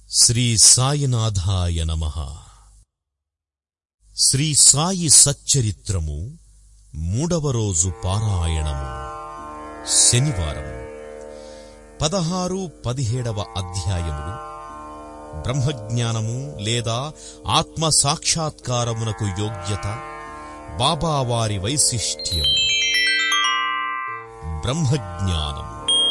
శ్రీ సాయినాథాయ నమ శ్రీ సాయి సచ్చరిత్రము మూడవ రోజు పారాయణము శనివారం పదహారు పదిహేడవ అధ్యాయములు బ్రహ్మజ్ఞానము లేదా ఆత్మ సాక్షాత్కారమునకు యోగ్యత బాబావారి వైశిష్ట్యము బ్రహ్మజ్ఞానం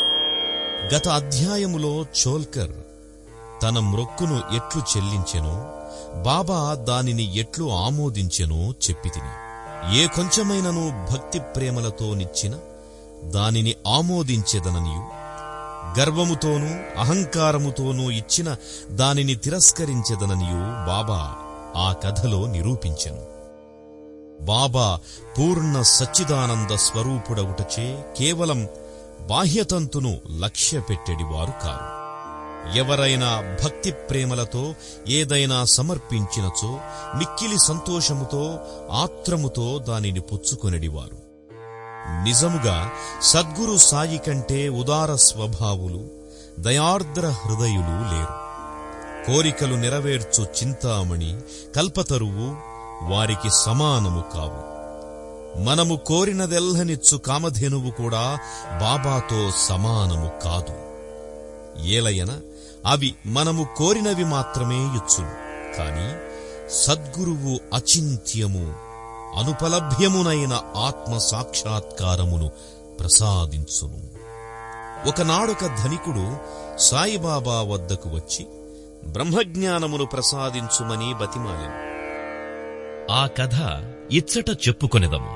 గత అధ్యాయములో చోల్కర్ తన మ్రొక్కును ఎట్లు చెల్లించెనో బాబా దానిని ఎట్లు ఆమోదించెనో చెప్పితిని ఏ కొంచెమైనను భక్తి ప్రేమలతో నిచ్చిన దానిని ఆమోదించెదననియు గర్వముతోనూ అహంకారముతోనూ ఇచ్చిన దానిని తిరస్కరించెదననియు బాబా ఆ కథలో నిరూపించెను బాబా పూర్ణ సచ్చిదానంద స్వరూపుడవుటచే కేవలం బాహ్యతంతును లక్ష్యపెట్టెడివారు కారు ఎవరైనా భక్తి ప్రేమలతో ఏదైనా సమర్పించినచో మిక్కిలి సంతోషముతో ఆత్రముతో దానిని పుచ్చుకొనెడివారు నిజముగా సద్గురు సాయి కంటే ఉదార స్వభావులు దయార్ద్ర హృదయులు లేరు కోరికలు నెరవేర్చు చింతామణి కల్పతరువు వారికి సమానము కావు మనము కోరినదెల్లనిచ్చు కామధేనువు కూడా బాబాతో సమానము కాదు ఏలయన అవి మనము కోరినవి మాత్రమే ఇచ్చును కాని సద్గురువు అచింత్యము అనుపలభ్యమునైన ఆత్మ సాక్షాత్కారమును ప్రసాదించును ఒకనాడొక ధనికుడు సాయిబాబా వద్దకు వచ్చి బ్రహ్మజ్ఞానమును ప్రసాదించుమని బతిమాలెను ఆ కథ ఇచ్చట చెప్పుకొనెదము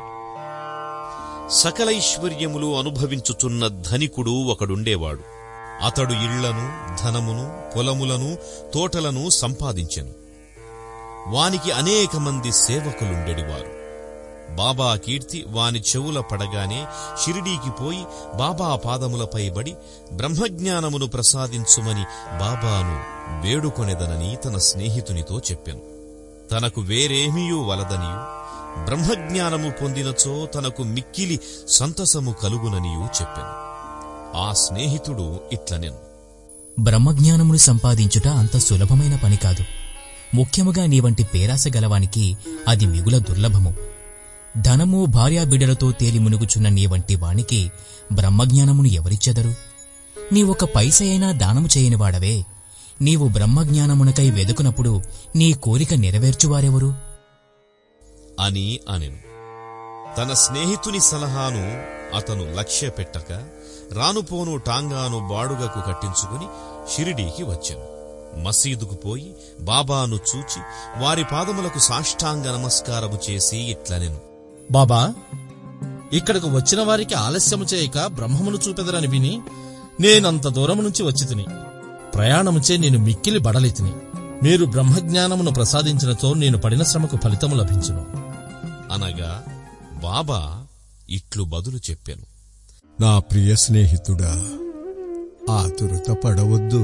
సకలైశ్వర్యములు అనుభవించుచున్న ధనికుడు ఒకడుండేవాడు అతడు ఇళ్లను ధనమును పొలములను తోటలను సంపాదించెను వానికి అనేక మంది సేవకులుండెడివారు బాబా కీర్తి వాని చెవుల పడగానే షిరిడీకి పోయి బాబా పాదములపై బడి బ్రహ్మజ్ఞానమును ప్రసాదించుమని బాబాను వేడుకొనెదనని తన స్నేహితునితో చెప్పెను తనకు వేరేమీయూ వలదనియు బ్రహ్మజ్ఞానము పొందినచో తనకు మిక్కిలి సంతసము కలుగుననియూ చెప్పెను ఆ స్నేహితుడు ఇట్లనెను బ్రహ్మజ్ఞానమును సంపాదించుట అంత సులభమైన పని కాదు ముఖ్యముగా నీ వంటి పేరాస గలవానికి అది మిగుల దుర్లభము ధనము భార్యాబిడ్డలతో తేలి మునుగుచున్న నీ వంటి వానికి బ్రహ్మజ్ఞానమును ఎవరిచ్చెదరు నీవొక పైసైనా దానము చేయనివాడవే నీవు బ్రహ్మజ్ఞానమునకై వెదుకునప్పుడు నీ కోరిక నెరవేర్చువారెవరు అని అనెను తన స్నేహితుని సలహాను అతను లక్ష్యపెట్టక రానుపోను టాంగాను బాడుగకు కట్టించుకుని షిరిడీకి వచ్చాను మసీదుకు పోయి బాబాను చూచి వారి పాదములకు సాష్టాంగ నమస్కారము చేసి ఇట్లనెను బాబా ఇక్కడకు వచ్చిన వారికి ఆలస్యము చేయక బ్రహ్మమును చూపెదరని విని నేనంత దూరము నుంచి వచ్చి తిని ప్రయాణముచే నేను మిక్కిలి బడలితిని మీరు బ్రహ్మజ్ఞానమును ప్రసాదించినతో నేను పడిన శ్రమకు ఫలితము లభించును అనగా బాబా ఇట్లు బదులు చెప్పెను నా ప్రియ స్నేహితుడా ఆతురత పడవద్దు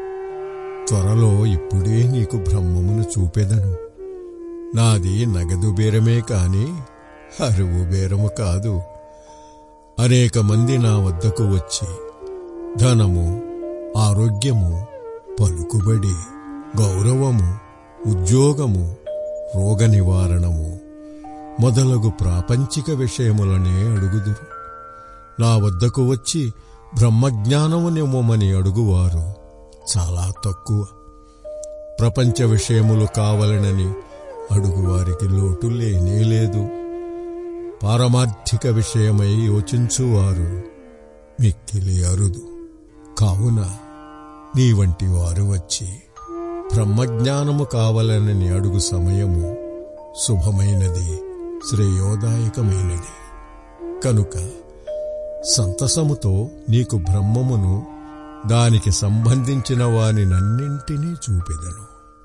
త్వరలో ఇప్పుడే నీకు బ్రహ్మమును చూపెదను నాది నగదు బేరమే కాని అరువు బేరము కాదు అనేక మంది నా వద్దకు వచ్చి ధనము ఆరోగ్యము పలుకుబడి గౌరవము ఉద్యోగము రోగ నివారణము మొదలగు ప్రాపంచిక విషయములనే అడుగుదురు నా వద్దకు వచ్చి బ్రహ్మజ్ఞానమునివ్వమని అడుగువారు చాలా తక్కువ ప్రపంచ విషయములు కావలనని అడుగువారికి లోటు లేనే లేదు పారమార్థిక విషయమై యోచించువారు మిక్కిలి అరుదు కావున నీ వంటి వారు వచ్చి బ్రహ్మజ్ఞానము కావలనని అడుగు సమయము శుభమైనది శ్రేయోదాయకమైనది కనుక సంతసముతో నీకు బ్రహ్మమును దానికి సంబంధించిన వానినన్నింటినీ చూపెదను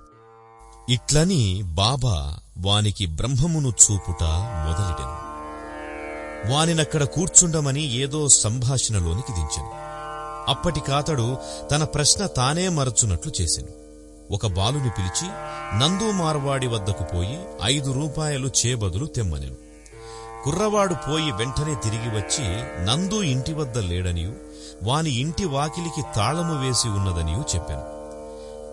ఇట్లని బాబా వానికి బ్రహ్మమును చూపుట మొదలెడెను వానినక్కడ కూర్చుండమని ఏదో సంభాషణలోనికి దించెను అప్పటికాతడు తన ప్రశ్న తానే మరచునట్లు చేసెను ఒక బాలుని పిలిచి నందు మార్వాడి వద్దకు పోయి ఐదు రూపాయలు చేబదులు తెమ్మనెను కుర్రవాడు పోయి వెంటనే తిరిగి వచ్చి నందు ఇంటి వద్ద లేడనియు వాని ఇంటి వాకిలికి తాళము వేసి ఉన్నదనియూ చెప్పాను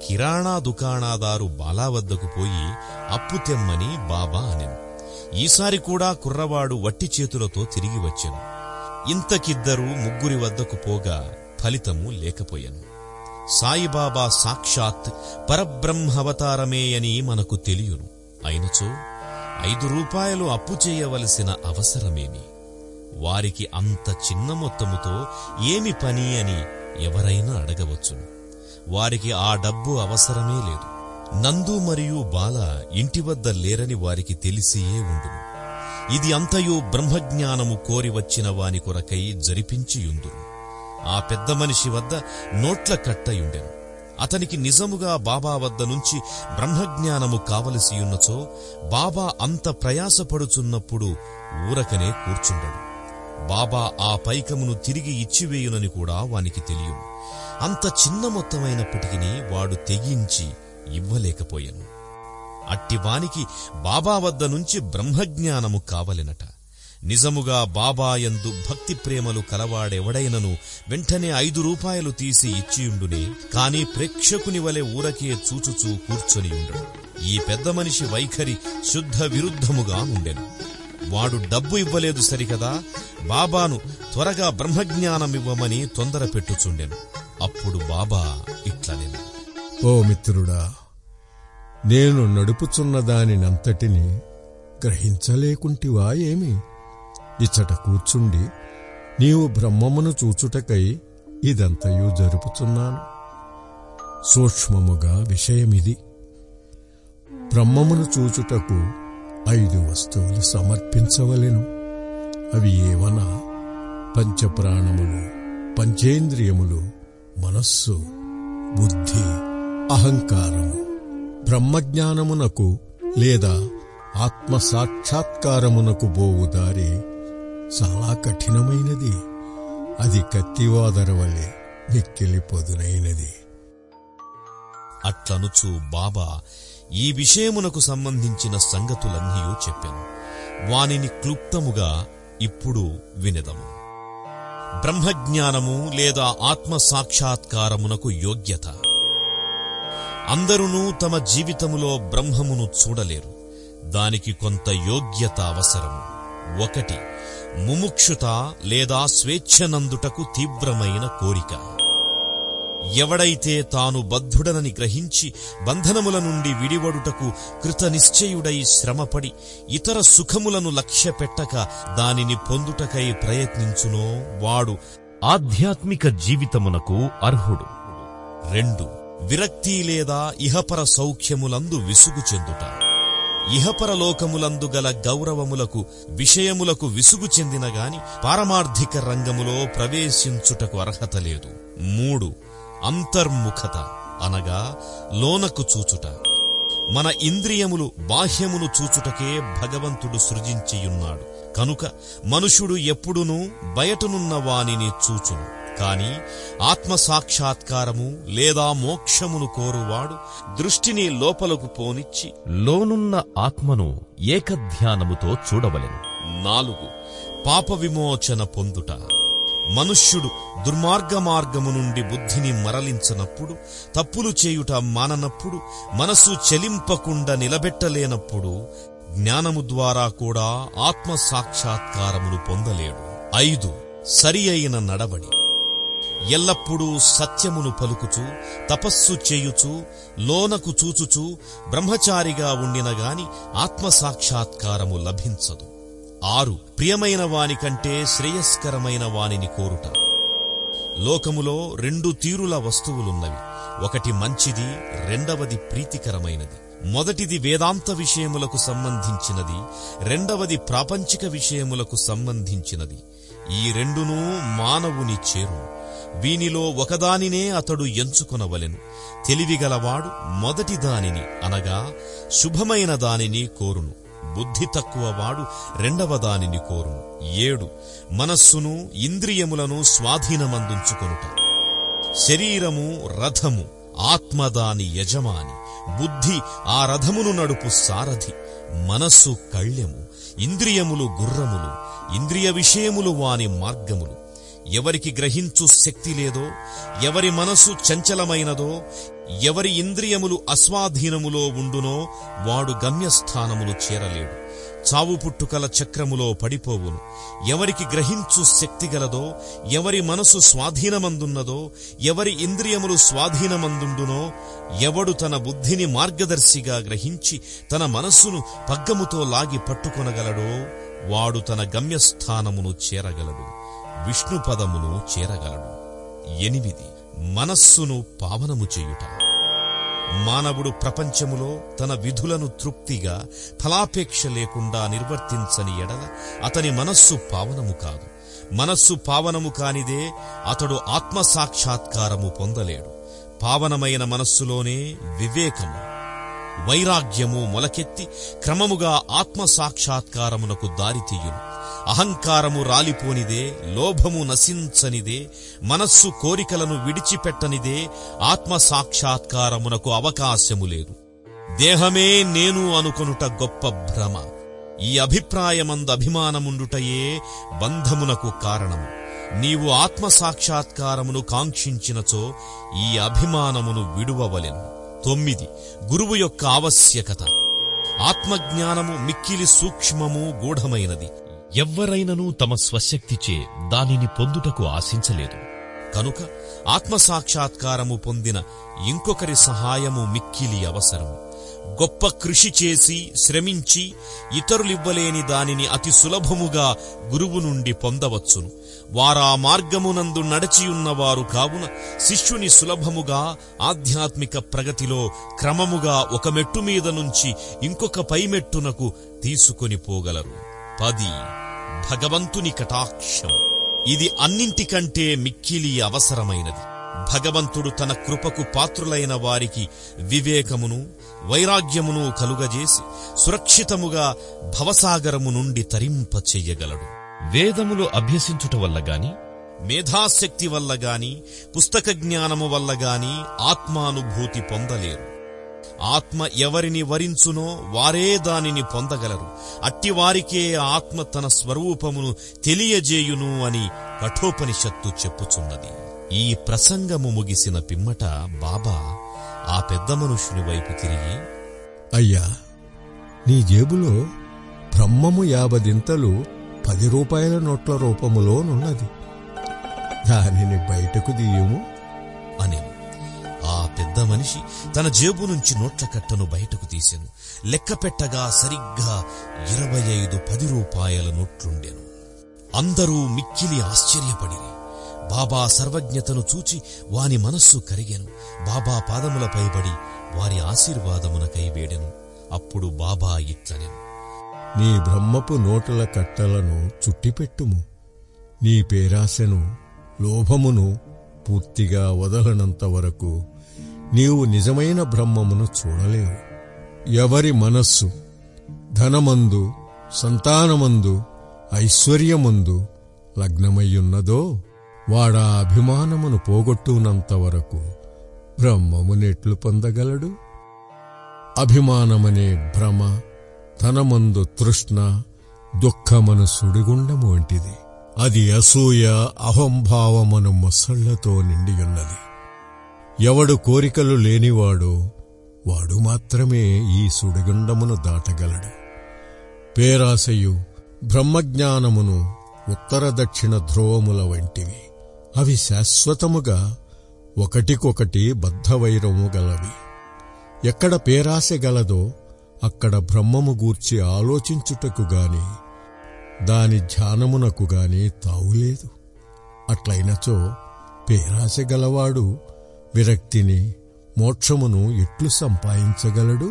కిరాణా దుకాణాదారు బాలా వద్దకు పోయి అప్పు తెమ్మని బాబా అనెను ఈసారి కూడా కుర్రవాడు వట్టి చేతులతో తిరిగి వచ్చెను ఇంతకిద్దరు ముగ్గురి వద్దకు పోగా ఫలితము లేకపోయెను సాయిబాబా సాక్షాత్ పరబ్రహ్మవతారమే అని మనకు తెలియను అయినచో ఐదు రూపాయలు అప్పు చేయవలసిన అవసరమేమి వారికి అంత చిన్న మొత్తముతో ఏమి పని అని ఎవరైనా అడగవచ్చును వారికి ఆ డబ్బు అవసరమే లేదు నందు మరియు బాల ఇంటి వద్ద లేరని వారికి తెలిసియే ఉండును ఇది అంతయు బ్రహ్మజ్ఞానము కోరి వచ్చిన వాని కొరకై జరిపించియుందురు ఆ పెద్ద మనిషి వద్ద నోట్ల కట్టయుండెను అతనికి నిజముగా బాబా వద్ద నుంచి బ్రహ్మజ్ఞానము కావలసియున్నచో బాబా అంత ప్రయాసపడుచున్నప్పుడు ఊరకనే కూర్చుండడు బాబా ఆ పైకమును తిరిగి ఇచ్చివేయునని కూడా వానికి తెలియను అంత చిన్న మొత్తమైనప్పటికీ వాడు తెగించి ఇవ్వలేకపోయెను అట్టివానికి బాబా వద్ద నుంచి బ్రహ్మజ్ఞానము కావలెనట నిజముగా బాబాయందు భక్తి ప్రేమలు కలవాడెవడైనను వెంటనే ఐదు రూపాయలు తీసి ఇచ్చియుండునే కాని ప్రేక్షకుని వలె ఊరకే చూచుచూ కూర్చొని ఉండడు ఈ పెద్ద మనిషి వైఖరి శుద్ధ విరుద్ధముగా ఉండెను వాడు డబ్బు ఇవ్వలేదు సరికదా బాబాను త్వరగా బ్రహ్మజ్ఞానమివ్వమని తొందర పెట్టుచుండెను అప్పుడు బాబా ఇట్లనెను ఓ మిత్రుడా నేను నడుపుచున్న దానినంతటిని గ్రహించలేకుంటివా ఏమి ఇచ్చట కూర్చుండి నీవు బ్రహ్మమును చూచుటకై ఇదంతయు జరుపుచున్నాను సూక్ష్మముగా విషయమిది బ్రహ్మమును చూచుటకు ఐదు వస్తువులు సమర్పించవలెను అవి ఏవనా పంచప్రాణములు పంచేంద్రియములు మనస్సు బుద్ధి అహంకారము బ్రహ్మజ్ఞానమునకు లేదా ఆత్మ సాక్షాత్కారమునకు బోవు దారి చాలా కఠినమైనది అది కత్తివాదర వలె మిక్కిలి పొదునైనది అట్లనుచు బాబా ఈ విషయమునకు సంబంధించిన సంగతులన్నీ చెప్పెను వానిని క్లుప్తముగా ఇప్పుడు వినెదము బ్రహ్మజ్ఞానము లేదా ఆత్మ సాక్షాత్కారమునకు యోగ్యత అందరునూ తమ జీవితములో బ్రహ్మమును చూడలేరు దానికి కొంత యోగ్యత అవసరము ఒకటి ముముక్షుత లేదా స్వేచ్ఛనందుటకు తీవ్రమైన కోరిక ఎవడైతే తాను బద్ధుడనని గ్రహించి బంధనముల నుండి విడివడుటకు కృతనిశ్చయుడై శ్రమపడి ఇతర సుఖములను లక్ష్యపెట్టక దానిని పొందుటకై ప్రయత్నించునో వాడు ఆధ్యాత్మిక జీవితమునకు అర్హుడు రెండు విరక్తి లేదా ఇహపర సౌఖ్యములందు విసుగు చెందుట ఇహపర లోకములందు గల గౌరవములకు విషయములకు విసుగు చెందిన గాని పారమార్థిక రంగములో ప్రవేశించుటకు అర్హత లేదు మూడు అంతర్ముఖత అనగా లోనకు చూచుట మన ఇంద్రియములు బాహ్యమును చూచుటకే భగవంతుడు సృజించియున్నాడు కనుక మనుషుడు ఎప్పుడునూ బయటనున్న వానిని చూచును కాని ఆత్మ సాక్షాత్కారము లేదా మోక్షమును కోరువాడు దృష్టిని లోపలకు పోనిచ్చి లోనున్న ఆత్మను ఏకధ్యానముతో చూడవలెను నాలుగు పాప విమోచన పొందుట మనుష్యుడు దుర్మార్గ మార్గము నుండి బుద్ధిని మరలించనప్పుడు తప్పులు చేయుట మాననప్పుడు మనసు చెలింపకుండా నిలబెట్టలేనప్పుడు జ్ఞానము ద్వారా కూడా ఆత్మ సాక్షాత్కారమును పొందలేడు ఐదు సరి అయిన నడవడి ఎల్లప్పుడూ సత్యమును పలుకుచు తపస్సు చేయుచు లోనకు చూచుచు బ్రహ్మచారిగా ఉండిన గాని ఆత్మ సాక్షాత్కారము లభించదు ఆరు ప్రియమైన వాని కంటే శ్రేయస్కరమైన వానిని కోరుట లోకములో రెండు తీరుల వస్తువులున్నవి ఒకటి మంచిది రెండవది ప్రీతికరమైనది మొదటిది వేదాంత విషయములకు సంబంధించినది రెండవది ప్రాపంచిక విషయములకు సంబంధించినది ఈ రెండునూ మానవుని చేరును వీనిలో ఒకదానినే అతడు ఎంచుకొనవలెను తెలివిగలవాడు మొదటి దానిని అనగా శుభమైన దానిని కోరును బుద్ధి తక్కువ వాడు రెండవ దానిని కోరును ఏడు మనస్సును ఇంద్రియములను స్వాధీనమందుంచుకొనుట శరీరము రథము ఆత్మ దాని యజమాని బుద్ధి ఆ రథమును నడుపు సారథి మనస్సు కళ్యము ఇంద్రియములు గుర్రములు ఇంద్రియ విషయములు వాని మార్గములు ఎవరికి గ్రహించు శక్తి లేదో ఎవరి మనసు చంచలమైనదో ఎవరి ఇంద్రియములు అస్వాధీనములో ఉండునో వాడు గమ్యస్థానమును చేరలేడు చావు పుట్టుకల చక్రములో పడిపోవును ఎవరికి గ్రహించు శక్తి గలదో ఎవరి మనసు స్వాధీనమందున్నదో ఎవరి ఇంద్రియములు స్వాధీనమందుండునో ఎవడు తన బుద్ధిని మార్గదర్శిగా గ్రహించి తన మనస్సును పగ్గముతో లాగి పట్టుకొనగలడో వాడు తన గమ్యస్థానమును చేరగలడు విష్ణు పదమును చేరగలడు ఎనిమిది మనస్సును పావనము చేయుట మానవుడు ప్రపంచములో తన విధులను తృప్తిగా ఫలాపేక్ష లేకుండా నిర్వర్తించని ఎడల అతని మనస్సు పావనము కాదు మనస్సు పావనము కానిదే అతడు ఆత్మసాక్షాత్కారము పొందలేడు పావనమైన మనస్సులోనే వివేకము వైరాగ్యము మొలకెత్తి క్రమముగా ఆత్మసాక్షాత్కారమునకు దారితీయును అహంకారము రాలిపోనిదే లోభము నశించనిదే మనస్సు కోరికలను విడిచిపెట్టనిదే ఆత్మసాక్షాత్కారమునకు అవకాశము లేదు దేహమే నేను అనుకొనుట గొప్ప భ్రమ ఈ అభిప్రాయమందు అభిమానముండుటయే బంధమునకు కారణము నీవు ఆత్మసాక్షాత్కారమును కాంక్షించినచో ఈ అభిమానమును విడువవలెను తొమ్మిది గురువు యొక్క ఆవశ్యకత ఆత్మజ్ఞానము మిక్కిలి సూక్ష్మము గూఢమైనది ఎవ్వరైనను తమ స్వశక్తిచే దానిని పొందుటకు ఆశించలేదు కనుక ఆత్మసాక్షాత్కారము పొందిన ఇంకొకరి సహాయము మిక్కిలి అవసరము గొప్ప కృషి చేసి శ్రమించి ఇతరులివ్వలేని దానిని అతి సులభముగా గురువు నుండి పొందవచ్చును వారా మార్గమునందు నడచియున్నవారు కావున శిష్యుని సులభముగా ఆధ్యాత్మిక ప్రగతిలో క్రమముగా ఒక మెట్టు మీద నుంచి ఇంకొక పైమెట్టునకు తీసుకొని పోగలరు పది భగవంతుని కటాక్షం ఇది అన్నింటికంటే మిక్కిలి అవసరమైనది భగవంతుడు తన కృపకు పాత్రులైన వారికి వివేకమును వైరాగ్యమును కలుగజేసి సురక్షితముగా భవసాగరము నుండి తరింపచెయ్యగలడు వేదములు అభ్యసించుట వల్ల గాని మేధాశక్తి వల్ల గాని పుస్తక జ్ఞానము వల్ల గాని ఆత్మానుభూతి పొందలేరు ఆత్మ ఎవరిని వరించునో వారే దానిని పొందగలరు అట్టివారికే ఆత్మ తన స్వరూపమును తెలియజేయును అని కఠోపనిషత్తు చెప్పుచున్నది ఈ ప్రసంగము ముగిసిన పిమ్మట బాబా ఆ పెద్ద మనుష్యుని వైపు తిరిగి అయ్యా నీ జేబులో బ్రహ్మము యాభదింతలు పది రూపాయల నోట్ల రూపములోనున్నది దానిని బయటకు దీయము అనెను ఆ పెద్ద మనిషి తన జేబు నుంచి నోట్ల కట్టను బయటకు తీసెను లెక్క పెట్టగా సరిగ్గా ఇరవై ఐదు పది రూపాయల నోట్లుండెను అందరూ మిక్కిలి ఆశ్చర్యపడిరి బాబా సర్వజ్ఞతను చూచి వాని మనస్సు కరిగెను బాబా పాదములపై పడి వారి ఆశీర్వాదమునకై వేడెను అప్పుడు బాబా ఇట్లనెను నీ బ్రహ్మపు నోటుల కట్టలను చుట్టిపెట్టుము నీ పేరాశను లోభమును పూర్తిగా వదలనంత వరకు నీవు నిజమైన బ్రహ్మమును చూడలేవు ఎవరి మనస్సు ధనమందు సంతానమందు ఐశ్వర్యమందు లగ్నమయ్యున్నదో వాడా అభిమానమును పోగొట్టునంత వరకు బ్రహ్మమునెట్లు పొందగలడు అభిమానమనే భ్రమ ధనమందు తృష్ణ దుఃఖమను సుడిగుండము వంటిది అది అసూయ అహంభావమను మొసళ్లతో నిండియున్నది ఎవడు కోరికలు లేనివాడో వాడు మాత్రమే ఈ సుడిగుండమును దాటగలడు పేరాశయు బ్రహ్మజ్ఞానమును ఉత్తర దక్షిణ ధ్రువముల వంటివి అవి శాశ్వతముగా ఒకటికొకటి బద్ధవైరము గలవి ఎక్కడ పేరాశ గలదో అక్కడ బ్రహ్మము గూర్చి ఆలోచించుటకు గాని దాని ధ్యానమునకు గాని తావులేదు అట్లయినచో పేరాశ గలవాడు విరక్తిని మోక్షమును ఎట్లు సంపాదించగలడు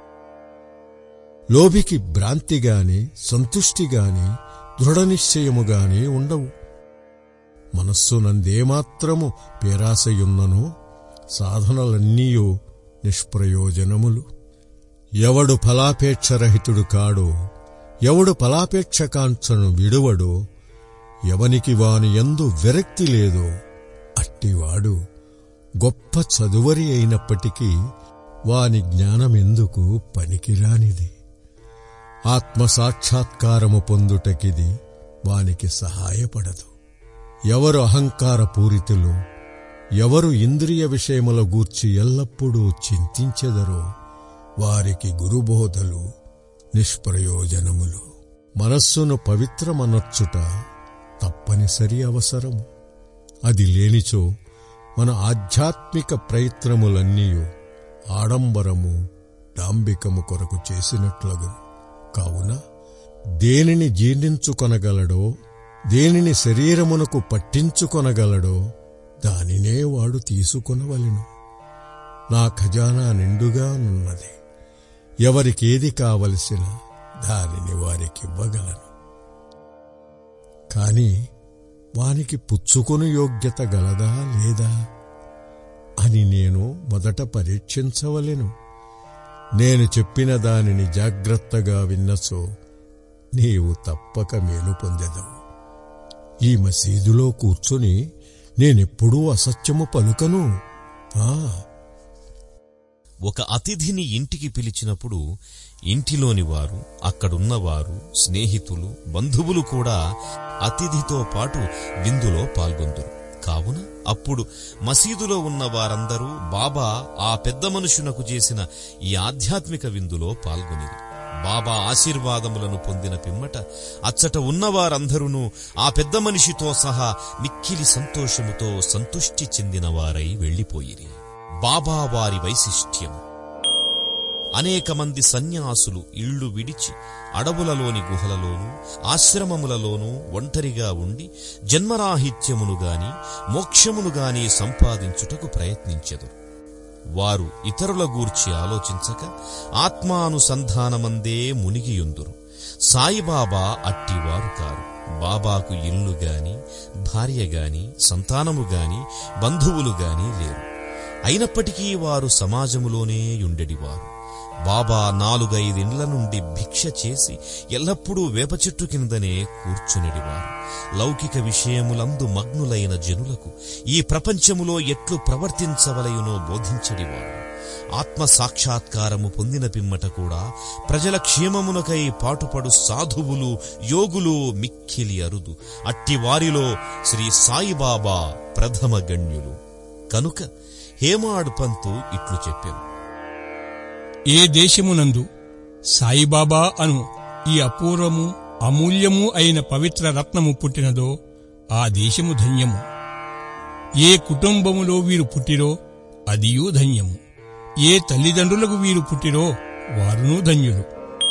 లోభికి భ్రాంతిగాని సంతుష్టిగాని దృఢనిశ్చయముగాని ఉండవు మనస్సునందేమాత్రము పేరాశయున్ననో సాధనలన్నీయూ నిష్ప్రయోజనములు ఎవడు ఫలాపేక్షరహితుడు కాడో ఎవడు ఫలాపేక్షకాంక్షను విడువడో ఎవనికి వాని యందు విరక్తి లేదో అట్టివాడు గొప్ప చదువరి అయినప్పటికీ వాని జ్ఞానమెందుకు పనికిరానిది ఆత్మసాక్షాత్కారము పొందుటకిది వానికి సహాయపడదు ఎవరు అహంకార పూరితులు ఎవరు ఇంద్రియ విషయముల గూర్చి ఎల్లప్పుడూ చింతించెదరో వారికి గురుబోధలు నిష్ప్రయోజనములు మనస్సును పవిత్రమనర్చుట తప్పనిసరి అవసరము అది లేనిచో మన ఆధ్యాత్మిక ప్రయత్నములన్నీ ఆడంబరము డాంబికము కొరకు చేసినట్లగు కావున దేనిని జీర్ణించుకొనగలడో దేనిని శరీరమునకు పట్టించుకొనగలడో దానినే వాడు తీసుకొనవలెను నా ఖజానా నిండుగా నున్నది ఎవరికేది కావలసిన దానిని వారికివ్వగలను కాని వానికి పుచ్చుకొను యోగ్యత గలదా లేదా అని నేను మొదట పరీక్షించవలెను నేను చెప్పిన దానిని జాగ్రత్తగా విన్నచో నీవు తప్పక మేలు పొందెదవు ఈ మసీదులో కూర్చొని నేనెప్పుడూ అసత్యము పలుకను ఆ ఒక అతిథిని ఇంటికి పిలిచినప్పుడు ఇంటిలోని వారు అక్కడున్నవారు స్నేహితులు బంధువులు కూడా అతిథితో పాటు విందులో పాల్గొందురు కావున అప్పుడు మసీదులో ఉన్న వారందరూ బాబా ఆ పెద్ద మనుషునకు చేసిన ఈ ఆధ్యాత్మిక విందులో పాల్గొనిది బాబా ఆశీర్వాదములను పొందిన పిమ్మట అచ్చట ఉన్నవారందరూ ఆ పెద్ద మనిషితో సహా మిక్కిలి సంతోషముతో సంతుష్టి చెందిన వారై వెళ్లిపోయిరి బాబా వారి వైశిష్ట్యం అనేక మంది సన్యాసులు ఇళ్లు విడిచి అడవులలోని గుహలలోనూ ఆశ్రమములలోనూ ఒంటరిగా ఉండి జన్మరాహిత్యమును గాని మోక్షమును గాని సంపాదించుటకు ప్రయత్నించెదరు వారు ఇతరుల గూర్చి ఆలోచించక ఆత్మానుసంధానమందే మునిగియుందురు సాయిబాబా అట్టివారు కారు బాబాకు ఇల్లు గాని భార్య గాని సంతానము గాని బంధువులు గాని లేరు అయినప్పటికీ వారు సమాజములోనే ఉండెడివారు బాబా నాలుగైదిండ్ల నుండి భిక్ష చేసి ఎల్లప్పుడూ వేప చెట్టు కిందనే కూర్చునిడివారు లౌకిక విషయములందు మగ్నులైన జనులకు ఈ ప్రపంచములో ఎట్లు ప్రవర్తించవలయునో బోధించడివారు ఆత్మ సాక్షాత్కారము పొందిన పిమ్మట కూడా ప్రజల క్షేమమునకై పాటుపడు సాధువులు యోగులు మిక్కిలి అరుదు అట్టి వారిలో శ్రీ సాయిబాబా ప్రథమ గణ్యులు కనుక హేమాడ్ పంతు ఇట్లు చెప్పాను ఏ దేశమునందు సాయిబాబా అను ఈ అపూర్వము అమూల్యము అయిన పవిత్ర రత్నము పుట్టినదో ఆ దేశము ధన్యము ఏ కుటుంబములో వీరు పుట్టిరో అదియూ ధన్యము ఏ తల్లిదండ్రులకు వీరు పుట్టిరో వారును ధన్యులు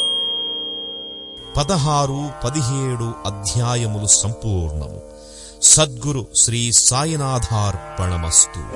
పదహారు పదిహేడు అధ్యాయములు సంపూర్ణము సద్గురు శ్రీ సాయినాథార్పణమస్తు